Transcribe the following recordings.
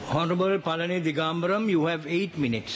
Honorable Palani Digambaram, you have eight minutes.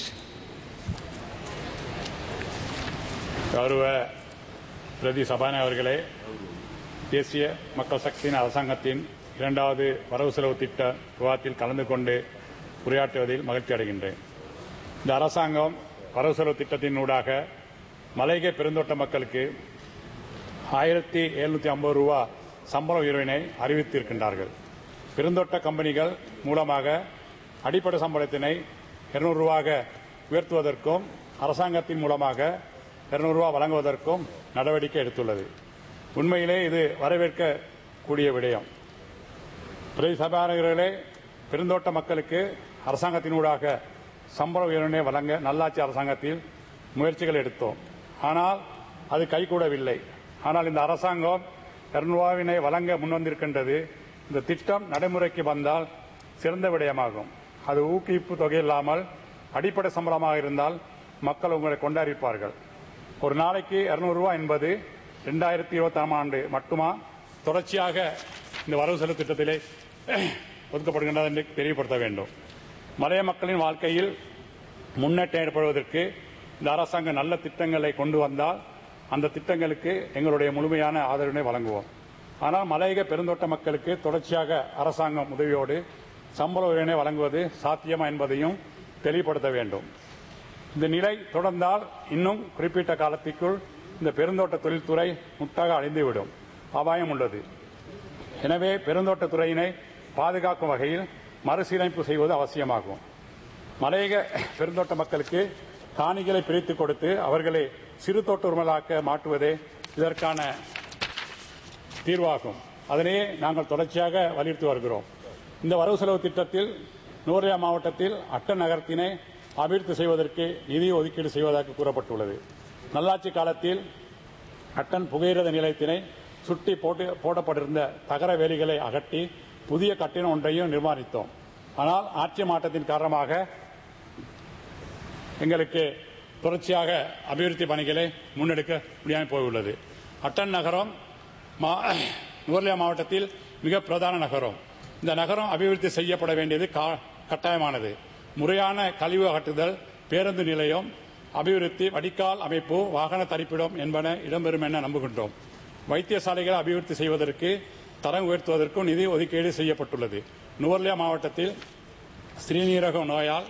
கௌரவ பிரதி சபாநாயகர் அவர்களே தேசிய மக்கள் சக்தியின் அரசாங்கத்தின் இரண்டாவது வரவு செலவு திட்ட விவாதத்தில் கலந்து கொண்டு உரையாற்றுவதில் மகிழ்ச்சி அடைகின்றேன் இந்த அரசாங்கம் வரவு செலவு திட்டத்தின் ஊடாக மலையக பெருந்தோட்ட மக்களுக்கு ஆயிரத்தி எழுநூத்தி ஐம்பது ரூபா சம்பள உயர்வினை அறிவித்திருக்கின்றார்கள் பெருந்தோட்ட கம்பெனிகள் மூலமாக அடிப்படை சம்பளத்தினை இருநூறு ரூபாக உயர்த்துவதற்கும் அரசாங்கத்தின் மூலமாக இருநூறு ரூபா வழங்குவதற்கும் நடவடிக்கை எடுத்துள்ளது உண்மையிலே இது வரவேற்கக்கூடிய விடயம் பிரதி சபாநாயகர்களே பெருந்தோட்ட மக்களுக்கு அரசாங்கத்தினூடாக சம்பள உயர்வினை வழங்க நல்லாட்சி அரசாங்கத்தில் முயற்சிகள் எடுத்தோம் ஆனால் அது கைகூடவில்லை ஆனால் இந்த அரசாங்கம் இருநூறுவாவினை வழங்க முன்வந்திருக்கின்றது இந்த திட்டம் நடைமுறைக்கு வந்தால் சிறந்த விடயமாகும் அது ஊக்குவிப்பு தொகை இல்லாமல் அடிப்படை சம்பளமாக இருந்தால் மக்கள் உங்களை கொண்டாடிப்பார்கள் ஒரு நாளைக்கு இருநூறு ரூபாய் என்பது இரண்டாயிரத்தி இருபத்தாம் ஆண்டு மட்டுமா தொடர்ச்சியாக இந்த வரவு செலவு திட்டத்திலே ஒதுக்கப்படுகின்றது என்று தெரியப்படுத்த வேண்டும் மலைய மக்களின் வாழ்க்கையில் முன்னேற்றம் ஏற்படுவதற்கு இந்த அரசாங்கம் நல்ல திட்டங்களை கொண்டு வந்தால் அந்த திட்டங்களுக்கு எங்களுடைய முழுமையான ஆதரவினை வழங்குவோம் ஆனால் மலையக பெருந்தோட்ட மக்களுக்கு தொடர்ச்சியாக அரசாங்கம் உதவியோடு சம்பள உயர்வினை வழங்குவது சாத்தியமா என்பதையும் தெளிவுபடுத்த வேண்டும் இந்த நிலை தொடர்ந்தால் இன்னும் குறிப்பிட்ட காலத்திற்குள் இந்த பெருந்தோட்ட தொழில்துறை முட்டாக அழிந்துவிடும் அபாயம் உள்ளது எனவே பெருந்தோட்ட துறையினை பாதுகாக்கும் வகையில் மறுசீரமைப்பு செய்வது அவசியமாகும் மலையக பெருந்தோட்ட மக்களுக்கு காணிகளை பிரித்துக் கொடுத்து அவர்களை சிறு தோட்ட உரிமலாக்க மாற்றுவதே இதற்கான தீர்வாகும் அதனையே நாங்கள் தொடர்ச்சியாக வலியுறுத்தி வருகிறோம் இந்த வரவு செலவு திட்டத்தில் நூரியா மாவட்டத்தில் அட்ட நகரத்தினை அபிவிருத்தி செய்வதற்கு நிதி ஒதுக்கீடு செய்வதாக கூறப்பட்டுள்ளது நல்லாட்சி காலத்தில் அட்டன் புகையிரத நிலையத்தினை சுட்டி போட்டு போடப்பட்டிருந்த தகர வேலிகளை அகற்றி புதிய கட்டிடம் ஒன்றையும் நிர்மாணித்தோம் ஆனால் ஆட்சி மாற்றத்தின் காரணமாக எங்களுக்கு தொடர்ச்சியாக அபிவிருத்தி பணிகளை முன்னெடுக்க முடியாமல் போயுள்ளது அட்டன் நகரம் நுவர்லியா மாவட்டத்தில் மிக பிரதான நகரம் இந்த நகரம் அபிவிருத்தி செய்யப்பட வேண்டியது கட்டாயமானது முறையான கழிவு அகற்றுதல் பேருந்து நிலையம் அபிவிருத்தி வடிகால் அமைப்பு வாகன தரிப்பிடம் என்பன இடம்பெறும் என நம்புகின்றோம் வைத்தியசாலைகளை அபிவிருத்தி செய்வதற்கு தரம் உயர்த்துவதற்கும் நிதி ஒதுக்கீடு செய்யப்பட்டுள்ளது நுவர்லியா மாவட்டத்தில் ஸ்ரீநீரக நோயால்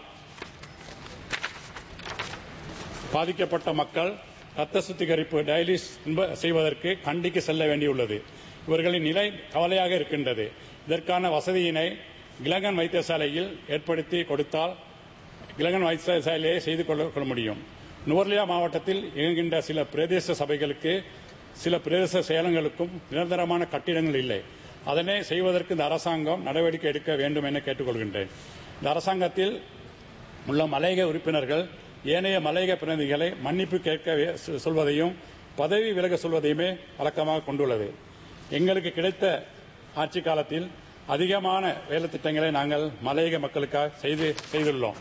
பாதிக்கப்பட்ட மக்கள் ரத்த சுத்திகரிப்பு டயாலிஸ் செய்வதற்கு கண்டிக்கு செல்ல வேண்டியுள்ளது இவர்களின் நிலை கவலையாக இருக்கின்றது இதற்கான வசதியினை இளங்கன் வைத்தியசாலையில் ஏற்படுத்தி கொடுத்தால் இளங்கன் வைத்தியசாலையை செய்து கொள்ள முடியும் நுவர்லியா மாவட்டத்தில் இயங்குகின்ற சில பிரதேச சபைகளுக்கு சில பிரதேச சேலங்களுக்கும் நிரந்தரமான கட்டிடங்கள் இல்லை அதனை செய்வதற்கு இந்த அரசாங்கம் நடவடிக்கை எடுக்க வேண்டும் என கேட்டுக்கொள்கின்றேன் இந்த அரசாங்கத்தில் உள்ள மலையக உறுப்பினர்கள் ஏனைய மலையக பிரதிநிதிகளை மன்னிப்பு கேட்க சொல்வதையும் பதவி விலக சொல்வதையுமே வழக்கமாக கொண்டுள்ளது எங்களுக்கு கிடைத்த ஆட்சி காலத்தில் அதிகமான வேலை திட்டங்களை நாங்கள் மலையக மக்களுக்காக செய்து செய்துள்ளோம்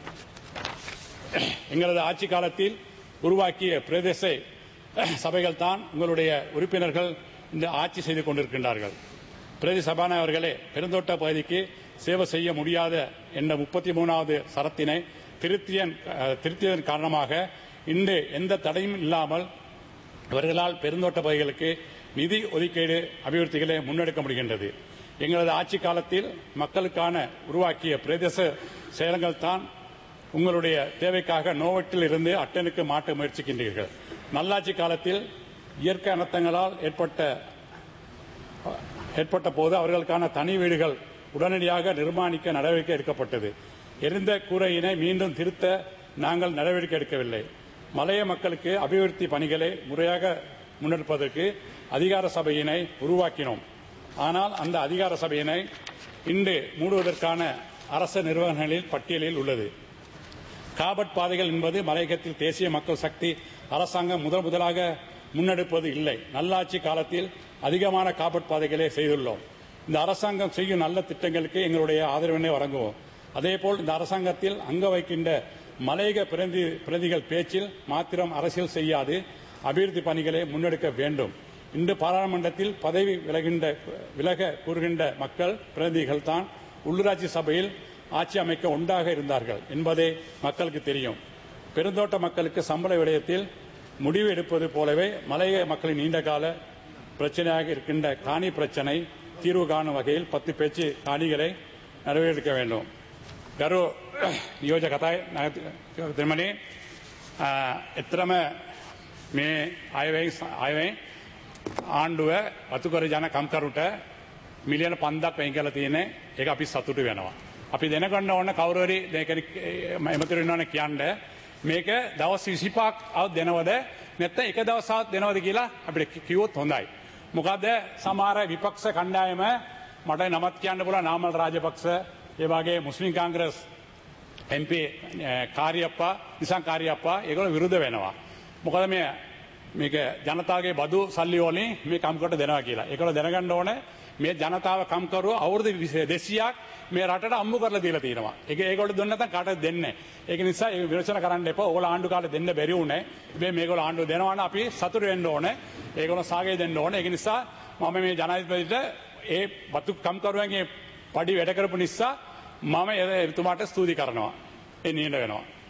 எங்களது ஆட்சி காலத்தில் உருவாக்கிய பிரதேச சபைகள் தான் உங்களுடைய உறுப்பினர்கள் இந்த ஆட்சி செய்து கொண்டிருக்கின்றார்கள் பிரதி சபாநாயகர் அவர்களே பெருந்தோட்ட பகுதிக்கு சேவை செய்ய முடியாத என்ற முப்பத்தி மூணாவது சரத்தினை திருத்தியன் திருத்தியதன் காரணமாக இன்று எந்த தடையும் இல்லாமல் இவர்களால் பெருந்தோட்ட பகுதிகளுக்கு நிதி ஒதுக்கீடு அபிவிருத்திகளை முன்னெடுக்க முடிகின்றது எங்களது ஆட்சி காலத்தில் மக்களுக்கான உருவாக்கிய பிரதேச செயலங்கள் தான் உங்களுடைய தேவைக்காக நோவட்டில் இருந்து அட்டனுக்கு மாற்ற முயற்சிக்கின்றீர்கள் நல்லாட்சி காலத்தில் இயற்கை அனர்த்தங்களால் ஏற்பட்ட ஏற்பட்ட போது அவர்களுக்கான தனி வீடுகள் உடனடியாக நிர்மாணிக்க நடவடிக்கை எடுக்கப்பட்டது எரிந்த கூரையினை மீண்டும் திருத்த நாங்கள் நடவடிக்கை எடுக்கவில்லை மலைய மக்களுக்கு அபிவிருத்தி பணிகளை முறையாக முன்னெடுப்பதற்கு அதிகார சபையினை உருவாக்கினோம் ஆனால் அந்த அதிகார சபையினை இன்று மூடுவதற்கான அரச நிறுவனங்களில் பட்டியலில் உள்ளது காபட் பாதைகள் என்பது மலையகத்தில் தேசிய மக்கள் சக்தி அரசாங்கம் முதல் முதலாக முன்னெடுப்பது இல்லை நல்லாட்சி காலத்தில் அதிகமான காபட் பாதைகளை செய்துள்ளோம் இந்த அரசாங்கம் செய்யும் நல்ல திட்டங்களுக்கு எங்களுடைய ஆதரவினை வழங்குவோம் அதேபோல் இந்த அரசாங்கத்தில் அங்க வைக்கின்ற மலையக பிரதி பிரதிகள் பேச்சில் மாத்திரம் அரசியல் செய்யாது அபிவிருத்தி பணிகளை முன்னெடுக்க வேண்டும் இன்று பாராளுமன்றத்தில் பதவி விலகின்ற விலக கூறுகின்ற மக்கள் பிரதிநிதிகள் தான் உள்ளூராட்சி சபையில் ஆட்சி அமைக்க ஒன்றாக இருந்தார்கள் என்பதே மக்களுக்கு தெரியும் பெருந்தோட்ட மக்களுக்கு சம்பள விடயத்தில் முடிவு எடுப்பது போலவே மலைய மக்களின் நீண்டகால பிரச்சனையாக இருக்கின்ற காணி பிரச்சனை தீர்வு காணும் வகையில் பத்து பேச்சு காணிகளை நிறைவேற்ற வேண்டும் ගරු නියෝජ කතයි දෙමනේ එතරම මේ අයවැයි අයවැයි ආණ්ඩුව වතුකර ජන කම්කරුට මිලියන පන්දක් වෙන් කල තියෙන ඒ අපි සතුටු වෙනවා. අපි දෙනගන්න ඕන්න කවුරරි එමතුරන්නවන කියන්ඩ මේක දවස් විසිපාක් අවත් දෙනවද නැත්ත එක දවසාත් දෙනවද කියලා අපිට කිවොත් හොඳයි. මොකක්ද සමාර විපක්ෂ කණ්ඩායම මට නමත් කියන්න පුල නාමල් රාජපක්ෂ ඒවාගේ මුස්ලිම් කාංග්‍රස් MP කාරියප්පා නිසං කාරියප්පා ඒගොල විරුද්ධ වෙනවා. මොකද මේ මේක ජනතාවගේ බදු සල්ලිවෝලින් මේ කම්කොට දෙනවා කියලා. ඒකොල දැනගන්න ඕන මේ ජනතාව කම්කරුව අවුරුදු දෙසියක් මේ රට අම්මු කරල දීල තියෙනවා එක ඒකොට දුන්නත කට දෙන්න ඒක නිසා ඒ විරචන කරන්න එප ඕල ආණ්ඩු කාල දෙන්න බැරිවුණ බේ මේකොල ආණ්ඩු දෙනවාන අපි සතුර වෙන්න ඕන ඒකොල සාගේ දෙන්න ඕන එක නිසා මම මේ ජනයිපතිට ඒ බතු කම්කරුවන්ගේ පඩි වැඩ කරපු නිසා මම එතුමාට ස්තුති කරනවා. ඒ නියට වෙනවා.